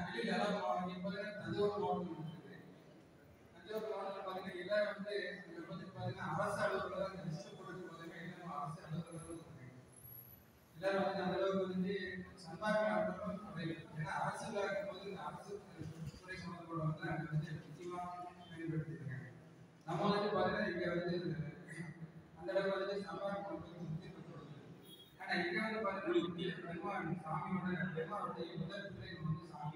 வெளியில் எல்லாம் மாவட்டம் இப்போ தஞ்சாவூர் மாவட்டம் இருக்குது தஞ்சாவூர் மாவட்டத்தில் பார்த்தீங்கன்னா எல்லாரும் வந்து இங்க வந்து பார்த்தீங்கன்னா அரசு அலுவலகம் தான் இந்த லிஸ்ட் போட்டு பார்த்தீங்கன்னா எல்லாரும் அரசு அலுவலகம் இருக்கு எல்லாரும் வந்து அந்த அளவுக்கு வந்து சம்பாதிக்க ஆகட்டும் அப்படி ஏன்னா அரசுல இருக்கும்போது இந்த அரசு துறை சம்பந்தப்பட்டவங்க தான் அங்க வந்து முக்கியமா பயன்படுத்திருக்காங்க நம்ம வந்து பார்த்தீங்கன்னா இங்க வந்து அந்த அளவுக்கு வந்து சம்பாதிக்க முக்கியத்துவம் கொடுக்குது ஆனா இங்க வந்து பார்த்தீங்கன்னா பெருமாள் சாமியோட பெருமாளுடைய முதல் துறை வந்து சாமி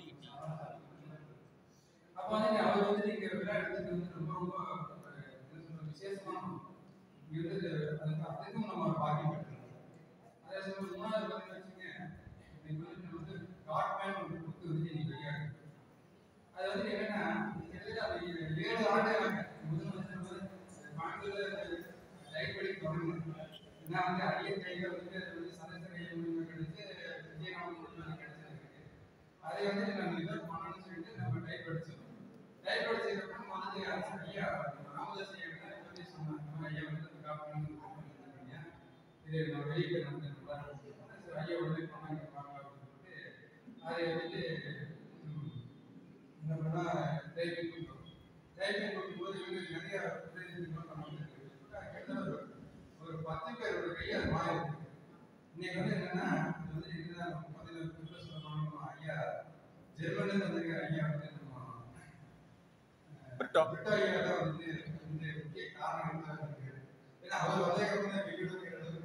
அப்ப வந்து அவர் வந்து நீங்க விழா எடுத்தது வந்து ரொம்ப ரொம்ப ஒரு என்ன சொல்றது, விசேஷமான இங்க வந்து அதுக்கு அதுக்கும் நம்ம பாக்கியம் பெற்றோம் அதே சமயம் மூணாவது பார்த்தீங்கன்னு வச்சுங்க இன்னைக்கு வந்து நம்ம வந்து காட்மேன் ஒரு புக்கு வந்து இன்னைக்கு வெளியாகுது அது வந்து என்னன்னா கிட்டத்தட்ட அது ஏழு ஆண்டுகளாக முதல்ல வந்து நம்ம பாண்டியில் டைப் படி தொடங்கணும் ஏன்னா வந்து அரிய கைகள் வந்து அது வந்து சதசரை முடிவு கிடைச்சு விஜயநாம முடிவு கிடைச்சிருக்கு அதை வந்து நம்ம இதை பண்ணணும்னு சொல்லிட்டு நம்ம டைப் அடிச்சோம் டைப் அடிச்சதுக்கப்புறம் வந்து அரசு ஐயா ராமதாஸ் ஐயா கிட்ட பத்தி சொன்னாங்க ஐயா வந்து காப்பி இது நான் வெளியிட்ட நமக்கு நல்லா இருக்கும் சரி ஐயா உடனே பண்ணாங்க பார்க்கலாம் அப்படின்னு சொல்லிட்டு அதை வந்து ம், என்ன பண்ணா டைப்பிங் பண்ணுறோம் டைப்பிங் பண்ணும்போது வந்து நிறைய பிரச்சனைகள் நம்ம கிட்டத்தட்ட ஒரு ஒரு பத்து பேரோட கை அது மாறி இருக்கு இன்னைக்கு வந்து என்னன்னா இது வந்து இதுதான் நம்ம பார்த்தீங்கன்னா புதுசா சொல்லணும் ஐயா ஜெர்மனில வந்திருக்க ஐயா வந்து நம்ம பிரிட்டோ. பிரிட்டோ ஐயா தான் வந்து இந்த முக்கிய காரணம் தான் இருக்கு ஏன்னா அவர் வந்ததுக்கு தான் வெளியிட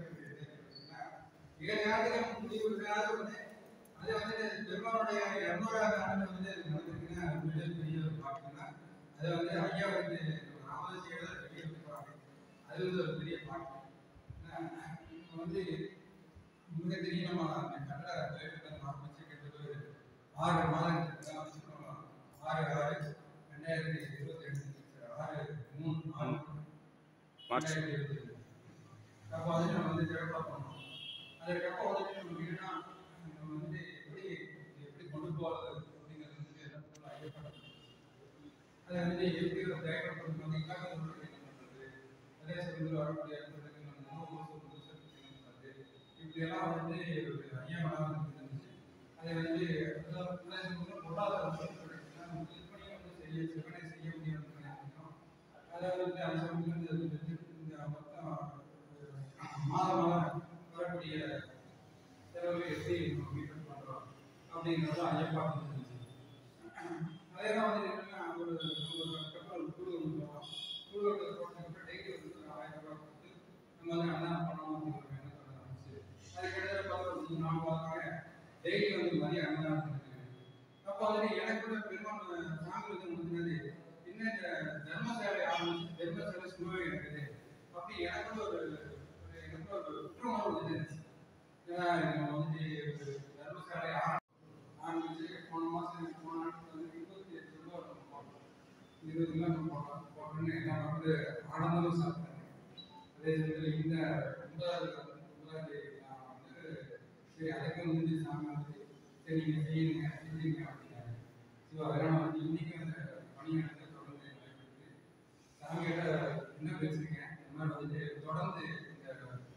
மிக நேரத்தில் முடிவு இருக்காத வந்து அது வந்து பெருமாளுடைய இரநூறாவது ஆண்டு வந்து நடந்திருக்குன்னா மிகப் பெரிய ஒரு பாட்டுன்னா அதை வந்து ஐயா வந்து ராமதாசியோட பெரிய பாட்டு அது வந்து ஒரு பெரிய பாட்டு ஏன்னா, இப்ப வந்து மிக தெரியும் நம்ம அந்த கன்னட திரைப்படம் ஆரம்பிச்சு கிட்டத்தட்ட ஒரு ஆறு மாதங்களுக்கு தான் வச்சுக்கணும் ஆறு ஆறு ரெண்டாயிரத்தி இருபத்தி ரெண்டு ஆறு மூணு ஆறு மார்ச். ரெண்டாயிரத்தி இருபத்தி ரெண்டு அப்போ வந்து நம்ம வந்து டெவலப் பண்ணோம் அதுக்கப்புறம் வந்து நம்ம வீடுனா நம்ம வந்து எப்படி எப்படி கொண்டு போகிறது அப்படிங்கிறது வந்து எல்லாத்துக்கும் ஐயப்படும் அதை வந்து எப்படி ஒரு டிரைவர் கொண்டு வந்து இல்லாத ஒரு என்ன பண்ணுறது அதே சமயத்தில் வரக்கூடிய இடத்துக்கு நம்ம உணவு புதுசு பண்ணுறது இப்படியெல்லாம் வந்து ஒரு ஐயமெல்லாம் இருந்துச்சு அதை வந்து அதாவது அதே சமயத்தில் பொருளாதார வசதி விற்பனையை வந்து செய்ய விற்பனை செய்ய முடியும் அதாவது வந்து அந்த சமயத்தில் இந்த இந்த மொத்தம் மாதம் மாதம் வரக்கூடிய செலவு எப்படி நம்ம மீட் பண்றோம் அப்படிங்கிறது ஐயப்பா இருந்துச்சு அதே தான் வந்து என்னன்னா ஒரு ஒரு கப்பல் குழு ஒன்று போகிறோம் குழு போட்டதுக்கு டெய்லி வந்து ஒரு ஆயிரம் ரூபாய் கொடுத்து நம்ம வந்து அன்னதானம் பண்ணணும் அப்படிங்கிற எண்ணம் சொல்ல ஆரம்பிச்சு அது கிட்டத்தட்ட பார்த்தா ஒரு மூணு நாலு வாரமாக டெய்லி வந்து மதியம் அன்னதானம் பண்ணிட்டு அப்போ வந்து எனக்கு கூட பெருமாள் சாமி வந்து முடிஞ்சது இன்னும் இந்த தர்மசாலை ஆரம்பிச்சு தர்மசாலை சும்மாவே இருக்குது அப்படி எனக்கு கூட ஒரு ஒரு எனக்கு ஒரு குற்றமாக இருந்துச்சு ஏன்னா நம்ம வந்து ஒரு தர்மசாலை ஆரம்பி- ஆரம்பிச்சு போன மாதம் போன நாட்டுக்கு வந்து இருபத்தி எட்டு ரூபாய் நம்ம போட்டோம் இருபது கிலோ நம்ம போட்டோம் போட்டோன்னு எல்லாம் வந்து ஆனந்தமும் சாப்பிட்டாங்க அதே சமயத்தில் இந்த ஒன்பதாவது ஒன்பதாம் தேதி நான் வந்து சரி அதுக்கு வந்து சாமி வந்து சரி நீங்கள் செய்யுங்க செஞ்சீங்க அப்படின்னாங்க ஸோ அதெல்லாம் வந்து இன்னைக்கு அந்த பணியாளத்தை தொடர்ந்து நடைபெற்று சாமிகிட்ட என்ன பேசிருக்கேன் இந்த மாதிரி வந்து தொடர்ந்து இந்த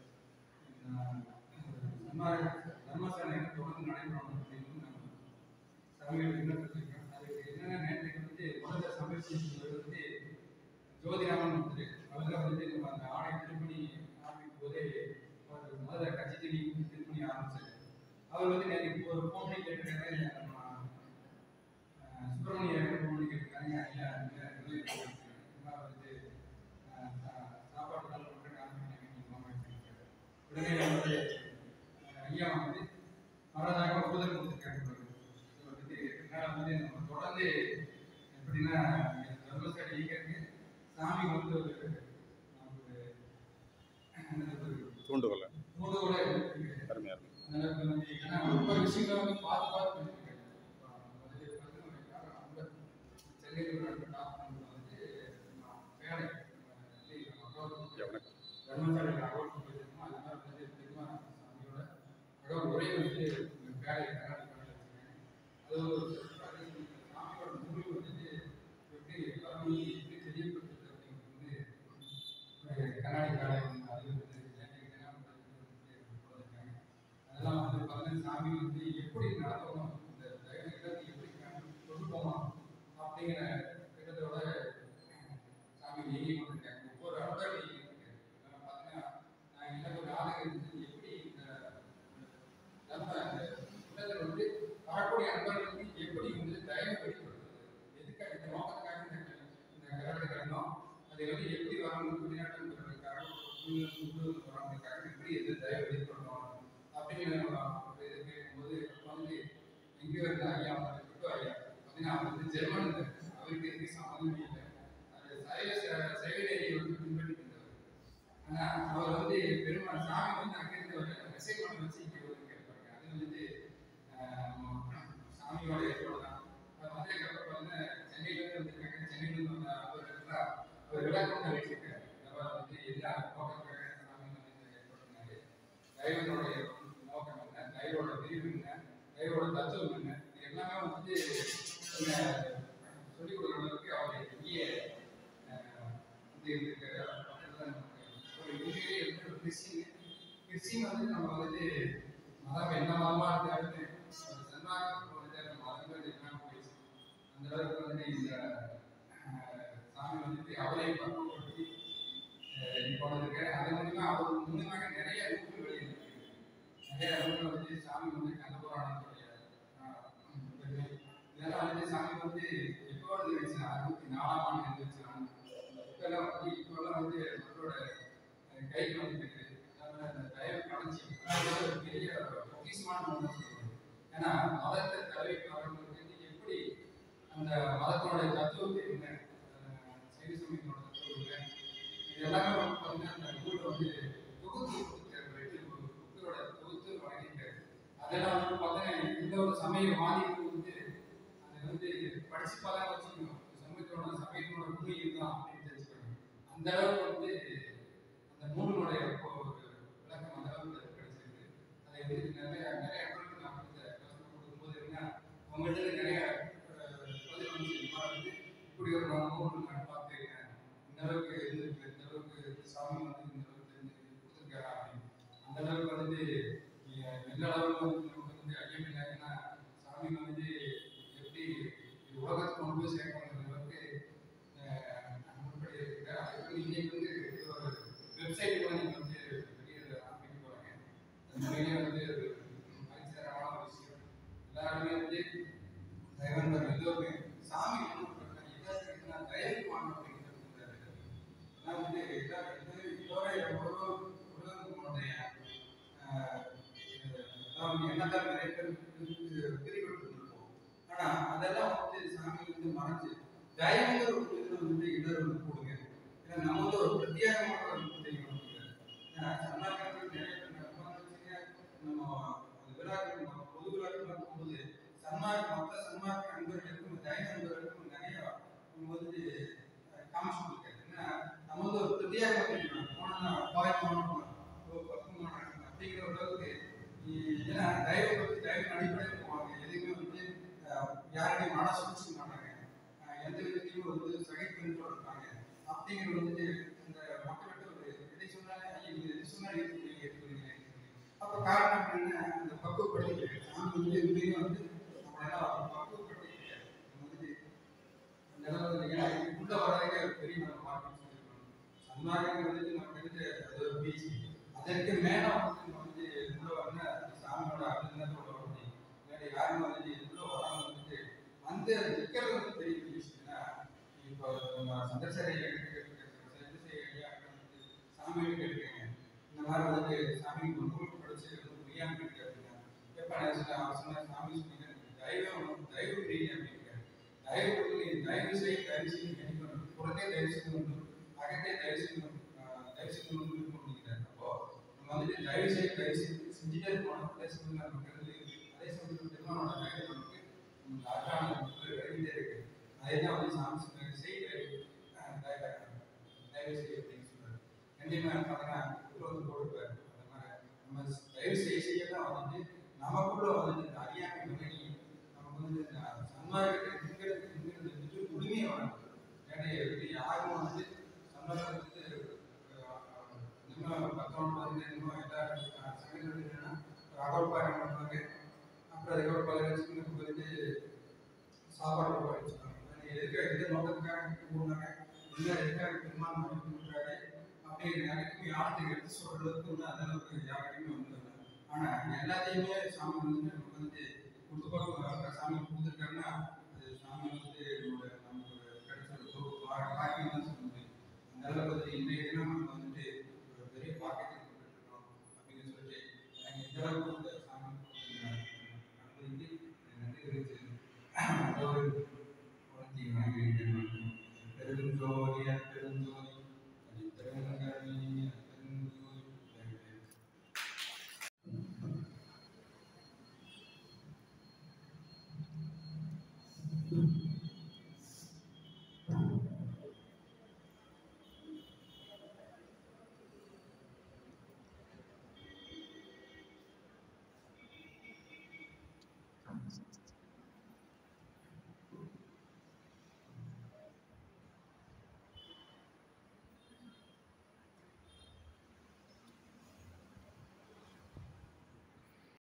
சன்மார தர்மசாலை தொடர்ந்து நடைபெறணும் அப்படின்னு நான் சாமிகிட்ட விண்ணப்பிச்சிருக்கேன் அதுக்கு என்னென்ன நேரத்துக்கு வந்து முதல்ல சமர்ப்பிச்சது வந்து ஜோதிராமன் வந்து அவர் தான் வந்து நம்ம அந்த ஆடை திருப்பணி ஆரம்பிக்கும் போதே அவர் முதல்ல கட்சி திணி திருப்பணி ஆரம்பிச்சாரு அவர் வந்து நேற்று ஒரு ஃபோன் பண்ணி கேட்டிருக்காரு நம்ம அஹ், சுப்பிரமணிய ஃபோன் பண்ணி கேட்டிருக்காங்க ஐயா இந்த நிலையில் இருக்கேன். இந்த மாதிரி வந்து அஹ், சா- சாப்பாடு தான் பண்ணுறேன் உடனே வந்து அஹ், ஐயா வந்து மரதாக ஒப்புதல் கொடுத்துருக்காங்க இதை வந்து என்னால் வந்து நம்ம தொடர்ந்து எப்படின்னா தர்மசாலை இயக்கிறதுக்கு சாமி வந்து ஒரு நமக்கு என்னது ஒரு தூண்டுகோல் மூடுகோலை இருக்கு. அருமையாக இருக்கும் அந்த அளவுக்கு வந்து ஏன்னா ரொம்ப விஷயங்களை வந்து பார்த்து பார்த்து பண்ணிருக்கேன். இப்போ வந்து பார்த்தீங்கன்னா ரொம்ப சென்னையில் உள்ள அந்த டாக்டர் வந்து நான் வேலை இல்லை, நம்ம அகோரம் ஐயா வணக்கம் தர்மசாலையில் அகோரம் போயிருக்கோம் அது மாதிரி வந்து பெருமா சாமியோட அகோர உரை வந்து வேலை கர்நாடக வச்சிருக்கேன் அது ஒரு அது சாமியோட முடிவு வந்து எப்படி எல்லாரும் எப்படி தெரியப்படுத்துறது அப்படிங்கிறது வந்து ஒரு கர்நாடக வேலை வந்து அது வந்து எனக்கு தினம் போட்டிருக்காங்க. அதெல்லாம் வந்து பார்த்தீங்கன்னா சாமி வந்து எப்படி நடத்தணும் இந்த தயவு இடத்தை எப்படி வரக்கூடிய அன்பர்களுக்கு எப்படி வந்து தயவு வெளிப்படுத்துறது எதுக்காக இந்த நோக்கத்துக்காக இந்த இந்த கரடை கண்டோம் அதை வந்து எப்படி வரணும் வெளிநாட்டுக்காக வரவங்களுக்காக எப்படி எது தயவு வெளிப்படுத்தணும் அப்படின்னு நம்ம இது கேட்கும்போது அப்ப வந்து இங்கே இருந்த ஐயா வந்து கிட்டோ ஐயா பார்த்தீங்கன்னா அவர் வந்து ஜெர்மன் அவருக்கு எதுக்கு சம்மந்தமே இல்லை அது சைவ சைவநெறியை வந்து பின்பற்றி இருந்தவர் ஆனா அவர் வந்து பெருமாள் சாமி வந்து அங்கிருந்து ஒரு மெசேஜ் பண்ணி வச்சு இங்கே வந்து கேட்பாங்க அது வந்து ஆஹ், நம்ம சாமியோட இதோட தான் அவர் வந்து அதுக்கப்புறம் வந்து சென்னையில இருந்து வந்திருக்காங்க சென்னையில இருந்து வந்த அவர் இருந்தா அவர் விளக்கம் வச்சிருக்காரு அவர் வந்து எல்லா நோக்கத்துக்காக சாமி வந்து இதை ஏற்படுத்தினாரு தெய்வனுடைய நோக்கம் என்ன தெய்வோட விரிவு என்ன தெய்வோட தத்துவம் என்ன இது எல்லாமே வந்து சொல்லிக் கொடுக்குற அளவுக்கு அவர் பெரிய ஆஹ், இது இருக்காரு அதுதான் நமக்கு ஒரு உண்மையிலேயே வந்து ஒரு கிறிஸ்டின் கிறிஸ்டின் வந்து நம்ம வந்து மதம் என்ன மதமா இருந்தாலும் சன்மார்க்கம் வந்து அந்த மதங்கள் எல்லாம் போயிடுச்சு அந்த அளவுக்கு வந்து இந்த ஆஹ், சாமி வந்துட்டு அவரை பக்குவப்படுத்தி போனதுக்கு அது மூலியமா அவர் மூலியமாக நிறைய நூல்கள் வெளியிருக்கு நிறைய நூல்கள் வந்து சாமி வந்து கந்தபுராணத்துடைய ஆஹ், பெருமை. இதெல்லாம் வந்து சாமி வந்து எப்போ வந்து வச்சு அறுபத்தி நாலாம் ஆண்டு எழுதி வச்சாங்க இப்பெல்லாம் வந்து இப்பெல்லாம் வந்து மக்களோட அஹ், கைக்கு வந்துட்டு அதனால அந்த தயவு கடைச்சி ஒரு பெரிய பொக்கிஷமான ஒன்று சொல்லுவாங்க ஏன்னா மதத்தை தலை அவர்களுக்கு வந்து எப்படி அந்த மதத்தோட தத்துவத்தை என்ன அஹ், சைவ சமயத்தோட தத்துவம் என்ன இது எல்லாமே வந்து பார்த்தீங்கன்னா அந்த நூலை வந்து தொகுத்து கொடுத்துருக்காரு புக்கோட தொகுத்து வழங்கியிருக்காரு அதெல்லாம் வந்து பார்த்தீங்கன்னா இந்த ஒரு சமயவாதிகள் வந்து அதை வந்து படிச்சு பார்த்தா வச்சுக்கணும் சமயத்தோட சமயத்தோட உண்மை இதுதான் அப்படின்னு தெரிஞ்சுக்கணும் அந்த அளவுக்கு வந்து அந்த நூலினுடைய இப்போ ஒரு விளக்கம் அந்த அளவுக்கு அது கிடைச்சிருக்கு அதை வந்து நிறைய நிறைய இடங்களுக்கு நான் வந்து விளக்கம் கொடுக்கும்போது என்ன அவங்கள்ட்ட நிறைய அஹ், பதில் வந்து இந்த மாதிரி வந்து இப்படி ஒரு நான் நூல் நான் பார்த்துருக்கேன் இந்த அளவுக்கு இருந்திருக்கு இந்த அளவுக்கு சாமி வந்து இந்த அளவுக்கு தெரிஞ்சு கொடுத்துருக்காரா அப்படின்னு அந்த அளவுக்கு வந்து அஹ், எந்த அளவுக்கு வந்து நமக்கு வந்து ஐயம் இல்லைன்னா சாமி வந்து எப்படி இந்த உலகத்துக்கு கொண்டு போய் சேர்க்கணுங்கிற அளவுக்கு அஹ், முன்படி இருக்கிறார் அதுக்கு இன்னைக்கு வந்து ஒரு வெப்சைட் வந்து நீங்க வந்து வெளியே ஆரம்பிக்க போறாங்க உண்மையிலேயே வந்து ஒரு மகிழ்ச்சிகரமான ஒரு விஷயம் எல்லாருமே வந்து தெய்வங்கள் எல்லோருமே சாமி வந்து எதாவது தயவு வாங்கணும் அப்படிங்கிறது நான் வந்து எல்லா எல்லோரும் ஒரு ஒருவனுடைய அதாவது என்னதான் நிறைய பேர் பிரிவிட்டு இருப்போம் ஆனா அதெல்லாம் வந்து சாமி வந்து மறைச்சு தயவுங்கிற ஒரு இதுல வந்து இடர் வந்து போடுங்க ஏன்னா நம்ம வந்து ஒரு பிரத்யேகமான ஒரு தெய்வம் ஏன்னா சன்னாக்கள் நிறைய பேர் நம்ம வச்சுங்க நம்ம அந்த விழாக்கள் நம்ம பொது விழாக்கள் போகும்போது சன்மார்க் மற்ற சன்மார்க்க அன்பர்களுக்கும் ஜெய அன்பர்களுக்கும் நிறைய அவங்க வந்து அஹ், காமிச்சு கொடுக்காரு ஏன்னா நம்ம வந்து ஒரு பிரத்யேகமாக தெரியும் போனா பாயமான பக்குவமான அப்படிங்கிற அளவுக்கு இ- ஏன்னா தயவு பற்றி தயவு அடிப்படையில் போவாங்க எதுவுமே வந்து அஹ், யாரையும் மன சுழிச்சுக்க மாட்டாங்க அஹ், எந்த விதத்தையும் வந்து சகிப்புன்னு இருப்பாங்க அப்படிங்கிறது வந்து இந்த மக்கள்கிட்ட ஒரு எதை சொன்னாலே ஐயா நீங்க எது சொன்னாலும் ஏற்றுக்கிறீங்க ஏற்றுக்கிறீங்க அப்போ காரணம் என்ன அந்த பக்குவப்படுத்திக்கிறேன் சாமி வந்து உண்மையிலே வந்து நம்மளெல்லாம் பக்குவப்படுத்திக்கிறேன் நம்ம வந்து அந்த அளவுக்கு ஏன்னா உள்ள வராங்க பெரிய நம்ம பார்க்கணும்னு சொல்லியிருக்கோம் சன்மார்க்கம் வந்து நம்ம வந்து அது ஒரு பீச் அதற்கு மேல வந்து நம்ம வந்து உள்ள வரணும் அந்த சாமியோட அபிநந்தத்தோட வர முடியும் இல்லாட்டி யாரும் வந்து உள்ள வராம வந்துட்டு அந்த நிக்கிறது வந்து பெரிய விஷயம் ஏன்னா இப்போ நம்ம சந்திரசேகர சந்திரசேகர சாமி கேட்டுருக்கேன் இந்த மாதிரி வந்து சாமி நூல் படிச்சு வந்து புரியாம இருக்கு அப்படின்னா எப்ப நான் சொன்ன அவர் சொன்ன சாமி சொன்னீங்க தயவு தயவு புரியல அப்படின்னு தயவு வந்து நீ தயவு செய்ய தயவு செய்து நினைக்கணும் புறத்தே தயவு செய்யணும் அகத்தே தயவு செய்யணும் ஆஹ் தயவு செய்யணும் அப்படிங்கிறார் அப்போ நம்ம வந்துட்டு தயவு செய்ய தயவு செய்து செஞ்சுட்டே இருக்கணும் அதே சமயம் நமக்கு வந்து அதே சமயம் பெருமானோட தயவு நமக்கு நமக்கு அழகான நமக்கு விரைவிட்டே இருக்கு அதே தான் வந்து சாமி சொன்னாங்க செய் தயவு ஆஹ் தயவு தயவு செய்ய அப்படின்னு சொல்றாரு கண்டிப்பா பார்த்தீங்கன்னா உள்ள வந்து போட்டுப்பாரு அந்த மாதிரி நம்ம தயவு செய்ய செய்ய தான் வந்து நமக்குள்ள வந்து இந்த அறியாமை விலகி நமக்கு வந்து இந்த சன்மார்க்கத்தை எங்கிறது எங்கிறது வந்து உரிமையை வழங்கும் ஏன்னா இது யாரும் வந்து சன்மார்க்கத்துக்கு இன்னும் பத்தொன்பது வந்து இன்னும் எல்லா சங்கங்கள் என்னன்னா அகோபாரம் பண்ணுவாங்க அப்புறம் அதுக்கப்புறம் பல லட்சத்துக்கு வந்து சாப்பாடு போட்டு வச்சுருக்காங்க எதுக்காக எந்த நோக்கத்துக்காக கூடுனாங்க இல்லை எதுக்காக பெருமாள் மன்னிப்பு கொடுக்குறாரு அப்படின்னு யாருக்கும் யார்கிட்ட எடுத்து சொல்றதுக்கு வந்து அந்த அளவுக்கு யாருக்குமே வந்து ஆனா எல்லாத்தையுமே சாமி வந்து நமக்கு வந்து கொடுத்து பார்க்க சாமி கொடுத்துருக்காருன்னா அது சாமி வந்து நம்மளோட நமக்கு கிடைச்ச ஒரு பா- பாக்கியம் தான் சொல்ல முடியும் அந்த அளவுக்கு இன்றைய தினம் நம்ம வந்துட்டு ஒரு பெரிய பாக்கியத்தை கொண்டுருக்கோம் அப்படின்னு சொல்லிட்டு எனக்கு இந்த அளவுக்கு வந்து சாமி கொடுத்த அனுமதிக்கு நன்றி தெரிவித்து அந்த ஒரு